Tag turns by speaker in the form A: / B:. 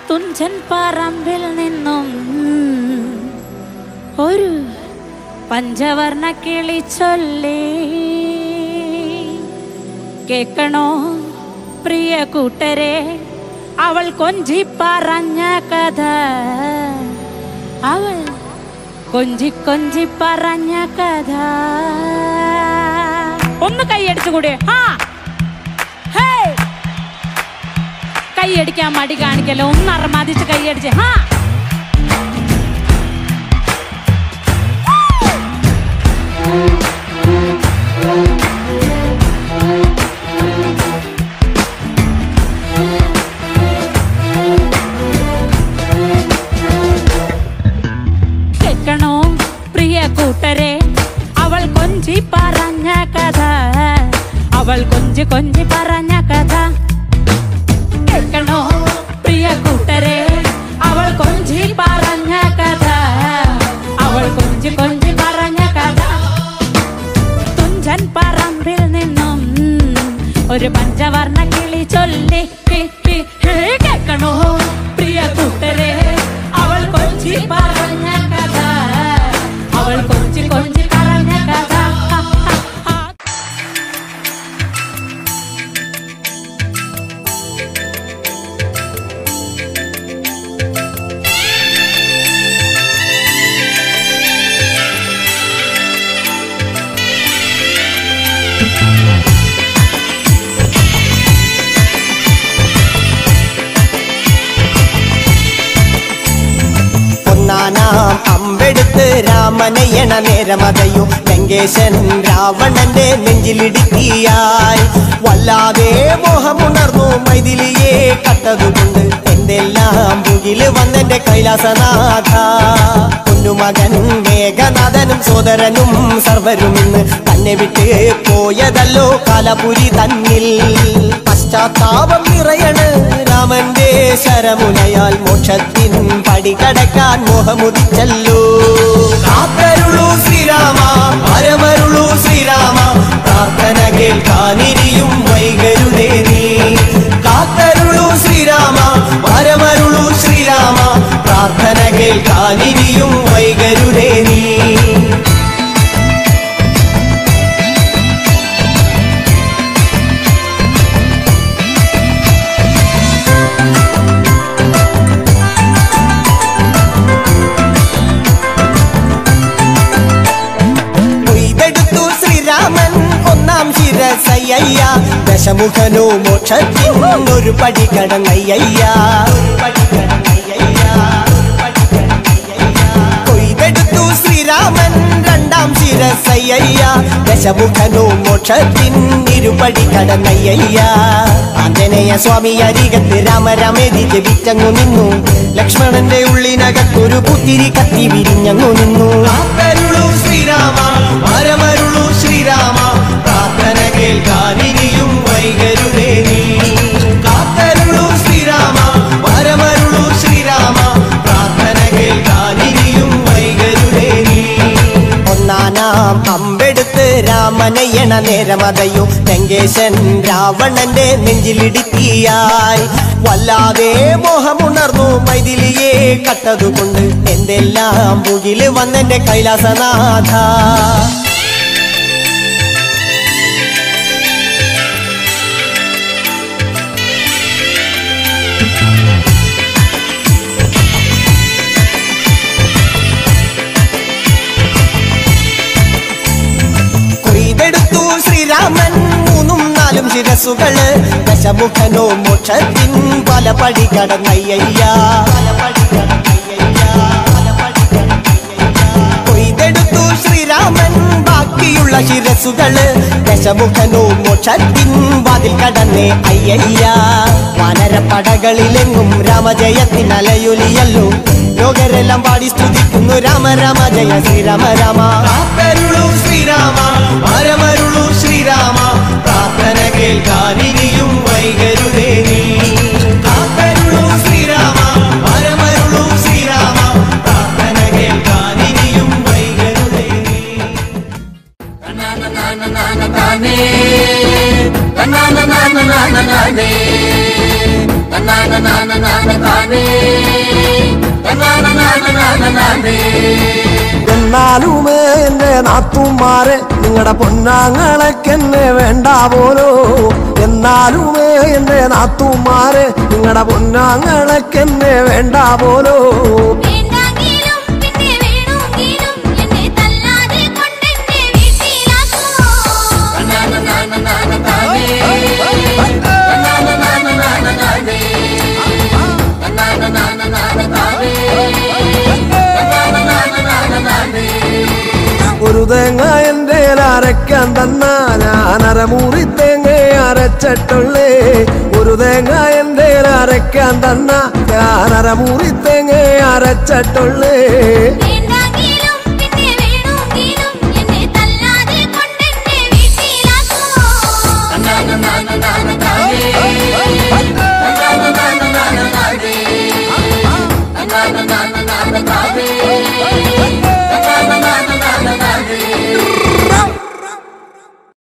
A: തുഞ്ചൻ പറമ്പിൽ നിന്നും ഒരു പഞ്ചവർണ്ണ കിളി ചൊല്ലി കേക്കണോ പ്രിയ കൂട്ടരെ അവൾ കൊഞ്ചി പറഞ്ഞ കഥ അവൾ കൊഞ്ചി കൊഞ്ചി പറഞ്ഞ കഥ ഒന്ന് കൈയടിച്ചു കൂടെ ഹാ ഹേയ് കൈയടിക്കാൻ മടി കാണിക്കല്ലോ ഒന്ന് അറമാദിച്ച് കൈയടിച്ച് ഹാ കേൾക്കണോ പ്രിയ കൂട്ടരെ അവൾ കൊഞ്ചി പറഞ്ഞ കഥ അവൾ കൊഞ്ചി കൊഞ്ചി പറഞ്ഞ കഥ കേൾക്കണോ പ്രിയ കൂട്ടരെ അവൾ കൊഞ്ചി പറഞ്ഞ കഥ അവൾ കൊഞ്ചി കൊഞ്ചി പറഞ്ഞ കഥ തുഞ്ചൻ പറമ്പിൽ നിന്നും ഒരു പഞ്ചവർണ്ണ കിളി ചൊല്ലി ഹി, ഹി, ഹി. കേൾക്കണോ പ്രിയ കൂട്ടരെ അവൾ കൊഞ്ചി പറഞ്ഞ കഥ അവൾ കൊഞ്ചി കൊഞ്ചി പറഞ്ഞ കഥ ഹ, ഹ, ഹ.
B: ഒന്നാനാം അമ്പെടുത്ത് രാമനയണ നേരമതയും ലങ്കേശൻ രാവണന്റെ നെഞ്ചിലിടുക്കിയായി വല്ലാതെ മോഹമുണർന്നു മൈഥിലിയെ കട്ടതുകൊണ്ട് എന്തെല്ലാം മുകില് വന്നെന്റെ കൈലാസനാഥ പൊന്നുമകൻ മേഘനാഥനും സോദരനും സർവരും ഇന്ന് തന്നെ വിട്ട് പോയതല്ലോ കാലപുരി തന്നിൽ പശ്ചാത്താപം നിറയണ് രാമന്റെ ശരമുനയാൽ മോക്ഷത്തിൻ പടി കടക്കാൻ മോഹമുദിച്ചല്ലോ കാത്തരുളൂ ശ്രീരാമ പരമരുളൂ ശ്രീരാമ പ്രാർത്ഥന കേൾക്കാനിരിയും വൈകരുതേ നീ കാത്തരുളൂ ശ്രീരാമ പരമരുളൂ ശ്രീരാമ പ്രാർത്ഥന കേൾക്കാനിരിയും വൈകരുതേ നീ കൊയ്തെടുത്തു ശ്രീരാമൻ ഒന്നാം ശിരസയ്യ ദശമുഖനോ മോക്ഷത്തിൻ ഒരു പടി കടന്നയ്യ കൊയ്തെടുത്തു ശ്രീരാമൻ രണ്ടാം ശിരസയ്യ ദശമുഖനോ മോക്ഷത്തിൻ ഇരുപടി കടന്നയ്യ ആഞ്ജനേയ സ്വാമി അരികത്ത് രാമരാമേതി ജപിച്ചങ്ങു നിന്നു ലക്ഷ്മണന്റെ ഉള്ളിനകത്തൊരു പുത്തിരി കത്തി വിരിഞ്ഞങ്ങു നിന്നു കാത്തരുളൂ ശ്രീരാമ പരമരുളൂ ശ്രീരാമ പ്രാർത്ഥന കേൾക്കാനിനിയും വൈകരുതേ നീ കാത്തരുളൂ ശ്രീരാമ പരമരുളൂ ശ്രീരാമ പ്രാർത്ഥന കേൾക്കാനിനിയും വൈകരുതേ നീ ഒന്നാനാം അമ്പെടുത്ത് രാമനയണ നേരമതയും ലങ്കേശൻ രാവണന്റെ നെഞ്ചിലിടുക്കിയായി വല്ലാതെ മോഹമുണർന്നു മൈഥിലിയെ കട്ടതുകൊണ്ട് എന്തെല്ലാം മുകില് വന്നെന്റെ കൈലാസനാഥ കൊയ്തെടുത്തു ശ്രീരാമൻ മൂന്നും നാലും ശിരസുകള് ദശമുഖനോ മോക്ഷത്തിൻ പല പടി കടന്നയ്യ കൊയ്തെടുത്തു ശ്രീരാമൻ ബാക്കിയുള്ള ശിരസുകള് ദശമുഖനോ മോക്ഷത്തിൻ വാതിൽ കടന്നേ അയ്യയ്യ വാനരപ്പടകളിലെങ്ങും രാമജയത്തിൻ അലയൊലിയല്ലോ ലോകരെല്ലാം പാടി സ്തുതിക്കുന്നു രാമ രാമ ജയ ശ്രീരാമ രാമ കാത്തരുളൂ ശ്രീരാമ പരമരുളൂ ശ്രീരാമ പ്രാർത്ഥന കേൾക്കാനിനിയും വൈകരുതേ നീ കാത്തരുളൂ ശ്രീരാമ പരമരുളൂ ശ്രീരാമ പ്രാർത്ഥന കേൾക്കാനിനിയും വൈകരുതേ നീ
C: na na na na na na na na na na na na na na na എന്നാലുമേ എന്റെ നാത്തുമാരെ നിങ്ങളുടെ പൊന്നാങ്ങളൊക്കെന്നെ വേണ്ട പോലോ എന്നാലുമേ എന്റെ നാത്തുമാരെ നിങ്ങളുടെ പൊന്നാങ്ങളൊക്കെന്നെ വേണ്ട പോലോ
D: വേണ്ടാകിലും പിന്നെ വേണമെങ്കിലും എന്നെ തല്ലാതെ കൊണ്ടെന്നെ വീട്ടിലാക്കോ
C: ഒരു തേങ്ങ എന്റെ അരയ്ക്കാൻ തന്ന ഞാൻ അരമുറി തേങ്ങ അരച്ചിട്ടുള്ളേ ഒരു തേങ്ങ എന്റെ അരയ്ക്കാൻ തന്ന ഞാൻ അരമുറി തേങ്ങ അരച്ചിട്ടുള്ളേ
D: വേണ്ടാകിലും പിന്നെ വേണമെങ്കിലും എന്നെ തല്ലാതെ കൊണ്ടെന്നെ വീട്ടിലാക്കോ
C: ും